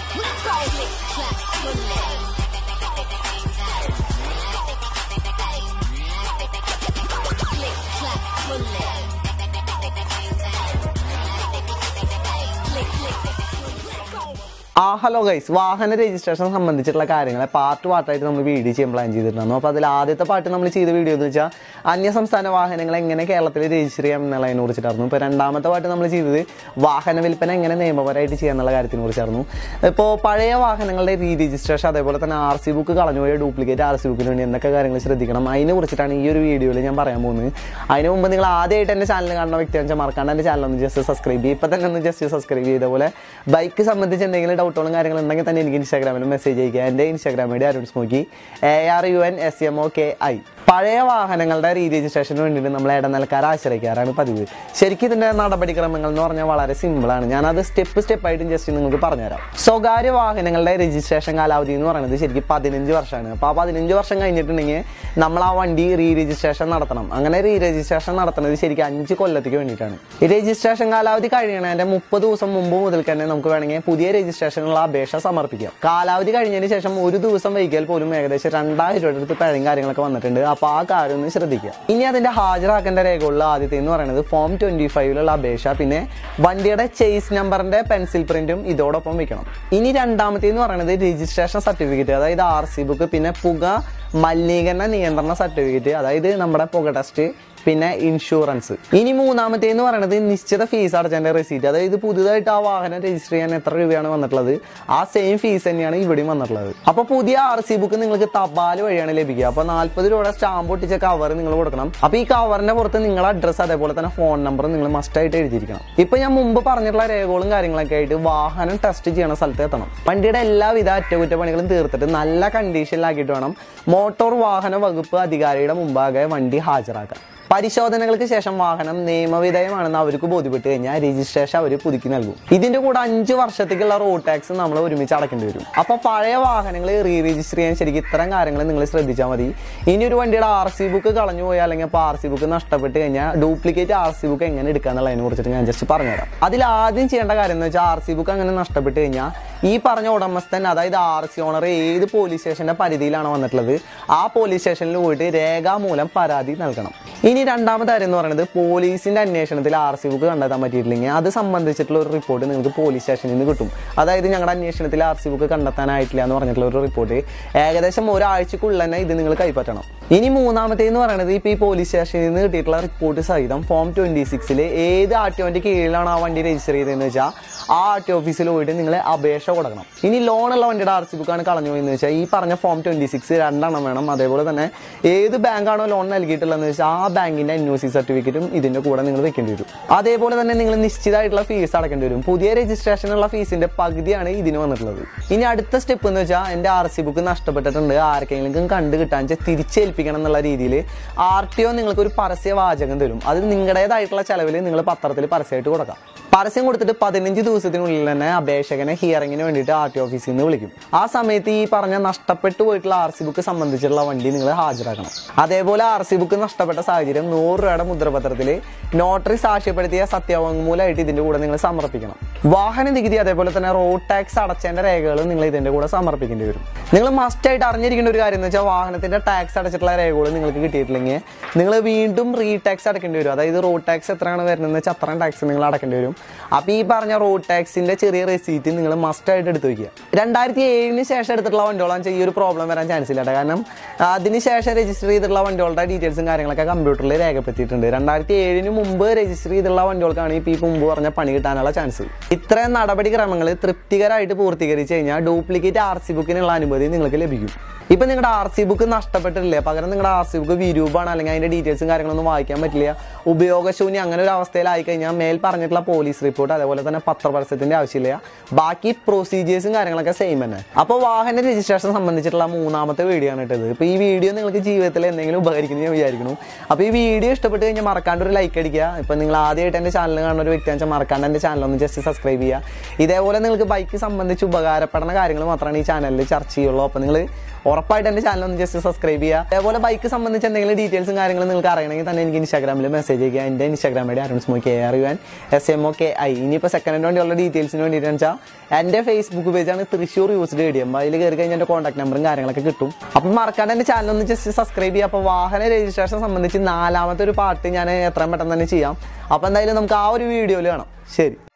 Let's go. Click, clap, bullet. Click, clap, bullet. Click, click, let's go. ആ hello guys വാഹന registration സംബന്ധിച്ചിട്ടുള്ള കാര്യങ്ങളെ part പാർട്ടായിട്ട് നമ്മൾ വീഡിയോ ചെയ്യാൻ പ്ലാൻ ചെയ്തിട്ടുണ്ടായിരുന്നു അപ്പോൾ അതിൽ ആദ്യത്തെ പാർട്ട് നമ്മൾ ചെയ്ത വീഡിയോ എന്ന് വെച്ചാൽ അന്യ സംസ്ഥാന വാഹനങ്ങൾ എങ്ങനെ കേരളത്തിൽ രജിസ്റ്റർ ചെയ്യാം എന്നുള്ളതിനെ കുറിച്ചിട്ടായിരുന്നു ഇപ്പോൾ രണ്ടാമത്തെ പാർട്ട് നമ്മൾ ചെയ്തത് വാഹന വിൽപ്പന എങ്ങനെ നിയമപരമായിട്ട് ചെയ്യാം എന്നുള്ള കാര്യത്തിനെ കുറിച്ചായിരുന്നു ഇപ്പോൾ പഴയ വാഹനങ്ങളുടെ റീ രജിസ്ട്രേഷൻ അതേപോലെ തന്നെ ആർ സി ബുക്ക് കളഞ്ഞുപോയ ഡ്യൂപ്ലിക്കേറ്റ് ആർ സി ബുക്കിന് വേണ്ടി എന്തൊക്കെ കാര്യങ്ങൾ ശ്രദ്ധിക്കണം അതിനെ കുറിച്ചിട്ടാണ് ഈ ഒരു വീഡിയോയിൽ ഞാൻ പറയാൻ പോകുന്നത് അതിന് മുമ്പ് നിങ്ങൾ ആദ്യമായിട്ട് എൻ്റെ ചാനൽ കാണുന്ന വ്യക്തി വെച്ചാൽ മറക്കാണ്ട് എൻ്റെ ചാനൽ ഒന്ന് ജസ്റ്റ് സബ്സ്ക്രൈബ് ചെയ്യുക ഇപ്പം തന്നെ ഒന്ന് ജസ്റ്റ് സബ്സ്ക്രൈബ് ചെയ്ത പോലെ ബൈക്ക് സംബന്ധിച്ച് എന്തെങ്കിലും ഡൗട്ടുകളും കാര്യങ്ങളും ഉണ്ടെങ്കിൽ തന്നെ എനിക്ക് ഇൻസ്റ്റാഗ്രാമിൽ മെസ്സേജ് അയക്കുക എൻ്റെ Instagram ID Arun smoky A R U N S M O K I പഴയ വാഹനങ്ങളുടെ റീ രജിസ്ട്രേഷന് വേണ്ടിയിട്ട് നമ്മൾ ഇടനിലക്കാരെ ആശ്രയിക്കാറാണ് പതിവ് ശരിക്കും ഇതിൻ്റെ നടപടിക്രമങ്ങൾ എന്ന് പറഞ്ഞാൽ വളരെ സിമ്പിളാണ് ഞാനത് സ്റ്റെപ്പ് സ്റ്റെപ്പായിട്ട് ജസ്റ്റ് നിങ്ങൾക്ക് പറഞ്ഞുതരാം സ്വകാര്യ വാഹനങ്ങളുടെ രജിസ്ട്രേഷൻ കാലാവധി എന്ന് പറയുന്നത് ശരിക്കും പതിനഞ്ച് വർഷമാണ് അപ്പോൾ ആ പതിനഞ്ച് വർഷം കഴിഞ്ഞിട്ടുണ്ടെങ്കിൽ നമ്മൾ ആ വണ്ടി റീ രജിസ്ട്രേഷൻ നടത്തണം അങ്ങനെ റീ രജിസ്ട്രേഷൻ നടത്തുന്നത് ശരിക്കും അഞ്ച് കൊല്ലത്തേക്ക് വേണ്ടിയിട്ടാണ് ഈ രജിസ്ട്രേഷൻ കാലാവധി കഴിയണതിന്റെ മുപ്പത് ദിവസം മുമ്പ് മുതൽ തന്നെ നമുക്ക് വേണമെങ്കിൽ പുതിയ രജിസ്ട്രേഷനുള്ള അപേക്ഷ സമർപ്പിക്കാം കാലാവധി കഴിഞ്ഞതിന് ശേഷം ഒരു ദിവസം വൈകിയാൽ പോലും ഏകദേശം രണ്ടായിരം രൂപയുടെ അടുത്ത് പിഴയും കാര്യങ്ങളൊക്കെ വന്നിട്ടുണ്ട് അപ്പോൾ ആ കാര്യം ഒന്ന് ശ്രദ്ധിക്കുക ഇനി അതിന്റെ ഹാജരാക്കേണ്ട രേഖകളിൽ ആദ്യത്തെ എന്ന് പറയുന്നത് ഫോം ട്വന്റി ഫൈവിലുള്ള അപേക്ഷ പിന്നെ വണ്ടിയുടെ ചേസ് നമ്പറിന്റെ പെൻസിൽ പ്രിന്റും ഇതോടൊപ്പം വെക്കണം ഇനി രണ്ടാമത്തെ എന്ന് പറയുന്നത് രജിസ്ട്രേഷൻ സർട്ടിഫിക്കറ്റ് അതായത് ആർ സി ബുക്ക് പിന്നെ പുക മലിനീകരണ നിയന്ത്രണ സർട്ടിഫിക്കറ്റ് അതായത് നമ്മുടെ പുക ടെസ്റ്റ് പിന്നെ ഇൻഷുറൻസ് ഇനി മൂന്നാമത്തെ എന്ന് പറയുന്നത് നിശ്ചിത ഫീസ് അടച്ചതിന്റെ റെസീറ്റ് അതായത് പുതുതായിട്ട് ആ വാഹനം രജിസ്റ്റർ ചെയ്യാൻ എത്ര രൂപയാണ് വന്നിട്ടുള്ളത് ആ സെയിം ഫീസ് തന്നെയാണ് ഇവിടെയും വന്നിട്ടുള്ളത് അപ്പൊ പുതിയ ആർ സി ബുക്ക് നിങ്ങൾക്ക് തപാൽ വഴിയാണ് ലഭിക്കുക അപ്പൊ നാല്പത് രൂപയുടെ സ്റ്റാമ്പ് ഒട്ടിച്ച കവർ നിങ്ങൾ കൊടുക്കണം അപ്പൊ ഈ കവറിന്റെ പുറത്ത് നിങ്ങളുടെ അഡ്രസ്സ് അതേപോലെ തന്നെ ഫോൺ നമ്പർ നിങ്ങൾ മസ്റ്റ് ആയിട്ട് എഴുതിയിരിക്കണം ഇപ്പൊ ഞാൻ മുമ്പ് പറഞ്ഞിട്ടുള്ള രേഖകളും കാര്യങ്ങളൊക്കെ ആയിട്ട് വാഹനം ടെസ്റ്റ് ചെയ്യണ സ്ഥലത്ത് എത്തണം വണ്ടിയുടെ എല്ലാവിധ അറ്റകുറ്റപ്പണികളും തീർത്തിട്ട് നല്ല കണ്ടീഷനിലാക്കിയിട്ട് വേണം മോട്ടോർ വാഹന വകുപ്പ് അധികാരിയുടെ മുമ്പാകെ വണ്ടി ഹാജരാക്കാൻ പരിശോധനകൾക്ക് ശേഷം വാഹനം നിയമവിധേയമാണെന്ന് അവർക്ക് ബോധ്യപ്പെട്ട് കഴിഞ്ഞാൽ രജിസ്ട്രേഷൻ അവർ പുതുക്കി നൽകും ഇതിന്റെ കൂടെ അഞ്ച് വർഷത്തേക്കുള്ള റോഡ് ടാക്സ് നമ്മൾ ഒരുമിച്ച് അടക്കേണ്ടി വരും അപ്പൊ പഴയ വാഹനങ്ങൾ റീ രജിസ്റ്റർ ചെയ്യാൻ ശരിക്കും ഇത്തരം കാര്യങ്ങൾ നിങ്ങൾ ശ്രദ്ധിച്ചാൽ മതി ഇനി ഒരു വണ്ടിയുടെ ആർ സി ബുക്ക് കളഞ്ഞു പോയാൽ അല്ലെങ്കിൽ അപ്പോൾ ആർ സി ബുക്ക് നഷ്ടപ്പെട്ട് കഴിഞ്ഞാൽ ഡ്യൂപ്ലിക്കേറ്റ് ആർ സി ബുക്ക് എങ്ങനെ എടുക്കാന്നുള്ളതിനെ കുറിച്ചിട്ട് ഞാൻ ജസ്റ്റ് പറഞ്ഞുതരാം അതിൽ ആദ്യം ചെയ്യേണ്ട കാര്യം എന്ന് വെച്ചാൽ ആർ സി ബുക്ക് അങ്ങനെ നഷ്ടപ്പെട്ട് കഴിഞ്ഞാൽ ഈ പറഞ്ഞ ഉടമസ്ഥൻ അതായത് ആർ സി ഓണർ ഏത് പോലീസ് സ്റ്റേഷന്റെ പരിധിയിലാണ് വന്നിട്ടുള്ളത് ആ പോലീസ് സ്റ്റേഷനിൽ പോയിട്ട് രേഖാമൂലം പരാതി നൽകണം ഇനി രണ്ടാമത്തെ കാര്യം എന്ന് പറയുന്നത് പോലീസിന്റെ അന്വേഷണത്തിൽ ആർ സി ബുക്ക് കണ്ടെത്താൻ പറ്റിയിട്ടില്ലെങ്കിൽ അത് സംബന്ധിച്ചിട്ടുള്ള ഒരു റിപ്പോർട്ട് നിങ്ങൾക്ക് പോലീസ് സ്റ്റേഷനിൽ നിന്ന് കിട്ടും അതായത് ഞങ്ങളുടെ അന്വേഷണത്തിൽ ആർ സി ബുക്ക് കണ്ടെത്താനായിട്ടില്ല എന്ന് പറഞ്ഞിട്ടുള്ള ഒരു റിപ്പോർട്ട് ഏകദേശം ഒരാഴ്ചക്കുള്ളിൽ തന്നെ ഇത് നിങ്ങൾ കൈപ്പറ്റണം ഇനി മൂന്നാമത്തെ എന്ന് പറയുന്നത് ഇപ്പോൾ ഈ പോലീസ് സ്റ്റേഷനിൽ നിന്ന് കിട്ടിയിട്ടുള്ള റിപ്പോർട്ട് സഹിതം ഫോം ട്വന്റി സിക്സിൽ ഏത് ആർ ടി ഒന്റെ കീഴിലാണ് ആ വണ്ടി രജിസ്റ്റർ ചെയ്തതെന്ന് വെച്ചാൽ ആ ആർ ടി ഓഫീസിൽ പോയിട്ട് നിങ്ങൾ അപേക്ഷ കൊടുക്കണം ഇനി ലോണുള്ള വണ്ടിയുടെ ആർ സി ബുക്കാണ് കളഞ്ഞു പോയെന്ന് വെച്ചാൽ ഈ പറഞ്ഞ ഫോം ട്വന്റി സിക്സ് രണ്ടെണ്ണം വേണം അതേപോലെ തന്നെ ഏത് ബാങ്കാണോ ലോൺ നൽകിയിട്ടുള്ളതെന്ന് വെച്ചാൽ ആ ബാങ്കിന്റെ എൻ ഒ സി സർട്ടിഫിക്കറ്റും ഇതിന്റെ കൂടെ നിങ്ങൾ വെക്കേണ്ടി വരും അതേപോലെ തന്നെ നിങ്ങൾ നിശ്ചിതമായിട്ടുള്ള ഫീസ് അടക്കേണ്ടി വരും പുതിയ രജിസ്ട്രേഷനുള്ള ഫീസിന്റെ പകുതിയാണ് ഇതിന് വന്നിട്ടുള്ളത് ഇനി അടുത്ത സ്റ്റെപ്പ് എന്ന് വെച്ചാൽ എന്റെ ആർ സി ബുക്ക് നഷ്ടപ്പെട്ടിട്ടുണ്ട് ആർക്കെങ്കിലും കണ്ടു കിട്ടാൻ വെച്ചാൽ തിരിച്ചേൽപ്പിക്കണം എന്നുള്ള രീതിയിൽ ആർ ടി ഒ നിങ്ങൾക്ക് ഒരു പരസ്യ വാചകം തരും അത് നിങ്ങളുടേതായിട്ടുള്ള ചെലവിൽ നിങ്ങൾ പത്രത്തിൽ പരസ്യമായിട്ട് കൊടുക്കാം പരസ്യം കൊടുത്തിട്ട് പതിനഞ്ച് ദിവസത്തിനുള്ളിൽ തന്നെ അപേക്ഷകനെ ഹിയറിങ്ങിന് വേണ്ടിയിട്ട് ആർ ടി ഓഫീസിൽ നിന്ന് വിളിക്കും ആ സമയത്ത് ഈ പറഞ്ഞ നഷ്ടപ്പെട്ടു പോയിട്ടുള്ള ആർ സി ബുക്ക് സംബന്ധിച്ചുള്ള വണ്ടി നിങ്ങൾ ഹാജരാക്കണം അതേപോലെ ആർ സി ബുക്ക് നഷ്ടപ്പെട്ട സാഹചര്യം നൂറ് രൂപയുടെ മുദ്രപത്രത്തിൽ നോട്ടറി സാക്ഷ്യപ്പെടുത്തിയ സത്യവാങ്മൂലമായിട്ട് ഇതിന്റെ കൂടെ നിങ്ങൾ സമർപ്പിക്കണം വാഹന നികുതി അതേപോലെ തന്നെ റോഡ് ടാക്സ് അടച്ചതിന്റെ രേഖകൾ നിങ്ങൾ ഇതിന്റെ കൂടെ സമർപ്പിക്കേണ്ടി വരും നിങ്ങൾ മസ്റ്റ് ആയിട്ട് അറിഞ്ഞിരിക്കേണ്ട ഒരു കാര്യം എന്ന് വെച്ചാൽ വാഹനത്തിന്റെ ടാക്സ് അടച്ചിട്ടുള്ള രേഖകൾ നിങ്ങൾക്ക് കിട്ടിയിട്ടില്ലെങ്കിൽ നിങ്ങൾ വീണ്ടും റീ ടാക്സ് അടക്കേണ്ടി വരും അതായത് റോഡ് ടാക്സ് എത്രയാണ് വരുന്നത് വെച്ചാൽ അത്രയും ടാക്സ് നിങ്ങൾ അടക്കേണ്ടി വരും അപ്പോൾ ഈ പറഞ്ഞ റോഡ് ടാക്സിന്റെ ചെറിയ റെസീറ്റ് നിങ്ങൾ മസ്റ്റ് ആയിട്ട് എടുത്ത് വയ്ക്കുക രണ്ടായിരത്തി ഏഴിന് ശേഷം എടുത്തിട്ടുള്ള വണ്ടികളാണെന്ന് വെച്ചാൽ ഈ ഒരു പ്രോബ്ലം വരാൻ ചാൻസ് ഇല്ല കേട്ടോ. കാരണം അതിന് ശേഷം രജിസ്റ്റർ ചെയ്തിട്ടുള്ള വണ്ടികളുടെ ഡീറ്റെയിൽസും കാര്യങ്ങളൊക്കെ കമ്പ്യൂട്ടറിൽ രേഖപ്പെടുത്തിയിട്ടുണ്ട് രണ്ടായിരത്തി ഏഴിന് മുമ്പ് രജിസ്റ്റർ ചെയ്തിട്ടുള്ള വണ്ടികൾക്കാണ് ഇപ്പോൾ ഈ മുമ്പ് പറഞ്ഞ പണി കിട്ടാനുള്ള ചാൻസ് ഇത്രയും നടപടിക്രമങ്ങൾ തൃപ്തികരമായിട്ട് പൂർത്തീകരിച്ച് കഴിഞ്ഞാൽ ഡ്യൂപ്ലിക്കേറ്റ് ആർ സി ബുക്കിനുള്ള അനുമതി നിങ്ങൾക്ക് ലഭിക്കും ഇപ്പൊ നിങ്ങളുടെ ആർ സി ബുക്ക് നഷ്ടപ്പെട്ടിട്ടില്ലേ പകരം നിങ്ങളുടെ ആർ സി ബുക്ക് വിരൂപാണ് അല്ലെങ്കിൽ അതിന്റെ ഡീറ്റെയിൽസും കാര്യങ്ങളൊന്നും വായിക്കാൻ പറ്റില്ല ഉപയോഗശൂന്യം അങ്ങനെ ഒരു അവസ്ഥയിലായി കഴിഞ്ഞാൽ മേൽ പറഞ്ഞിട്ടുള്ള പോലീസ് റിപ്പോർട്ട് അതേപോലെ തന്നെ പത്രപരസ്യത്തിന്റെ ആവശ്യമില്ല ബാക്കി പ്രൊസീജിയേഴ്സും കാര്യങ്ങളൊക്കെ സെയിം തന്നെ അപ്പോൾ വാഹന രജിസ്ട്രേഷൻ സംബന്ധിച്ചിട്ടുള്ള മൂന്നാമത്തെ വീഡിയോ ആണ് ഇട്ടത് ഇപ്പൊ ഈ വീഡിയോ നിങ്ങൾക്ക് ജീവിതത്തിൽ എന്തെങ്കിലും ഉപകരിക്കുന്നു ഞാൻ വിചാരിക്കുന്നു അപ്പോൾ ഈ വീഡിയോ ഇഷ്ടപ്പെട്ട് കഴിഞ്ഞാൽ മറക്കാണ്ട് ഒരു ലൈക്ക് അടിക്കുക ഇപ്പൊ നിങ്ങൾ ആദ്യമായിട്ട് എന്റെ ചാനൽ കാണുന്ന ഒരു വ്യക്തി വെച്ചാൽ മറക്കാണ്ട് എന്റെ ചാനൽ ഒന്ന് ജസ്റ്റ് സബ്സ്ക്രൈബ് ചെയ്യുക ഇതേപോലെ നിങ്ങൾക്ക് ബൈക്ക് സംബന്ധിച്ച് ഉപകാരപ്പെടുന്ന കാര്യങ്ങൾ മാത്രമാണ് ഈ ചാനലിൽ ചർച്ച ചെയ്യുള്ളൂ അപ്പോൾ നിങ്ങൾ ഉറപ്പായിട്ട് എന്റെ ചാനൽ ഒന്ന് ജസ്റ്റ് സബ്സ്ക്രൈബ് ചെയ്യുക അതേപോലെ ബൈക്ക് സംബന്ധിച്ച് എന്തെങ്കിലും ഡീറ്റെയിൽസും കാര്യങ്ങളും നിങ്ങൾക്ക് അറിയണമെങ്കിൽ തന്നെ എനിക്ക് ഇൻസ്റ്റാഗ്രാമിൽ മെസ്സേജ് ചെയ്യുക എന്റെ Instagram ID Arun smoke A R U N S M O K I ഇനിയിപ്പോൾ സെക്കൻഡ് ഹാൻഡ് വണ്ടിയുള്ള ഡീറ്റെയിൽസിന് വേണ്ടിയിട്ടാണ് വെച്ചാൽ എൻ്റെ ഫേസ്ബുക്ക് പേജാണ് Thrissur used A D M അതിൽ കയറി കഴിഞ്ഞാൽ എൻ്റെ കോൺടാക്ട് നമ്പറും കാര്യങ്ങളൊക്കെ കിട്ടും അപ്പം മറക്കാണ്ട് എൻ്റെ ചാനൽ ഒന്ന് ജസ്റ്റ് സബ്സ്ക്രൈബ് ചെയ്യുക അപ്പോൾ വാഹന രജിസ്ട്രേഷൻ സംബന്ധിച്ച് നാലാമത്തെ ഒരു പാർട്ട് ഞാൻ എത്രയും പെട്ടെന്ന് തന്നെ ചെയ്യാം അപ്പോൾ എന്തായാലും നമുക്ക് ആ ഒരു വീഡിയോയിൽ കാണാം ശരി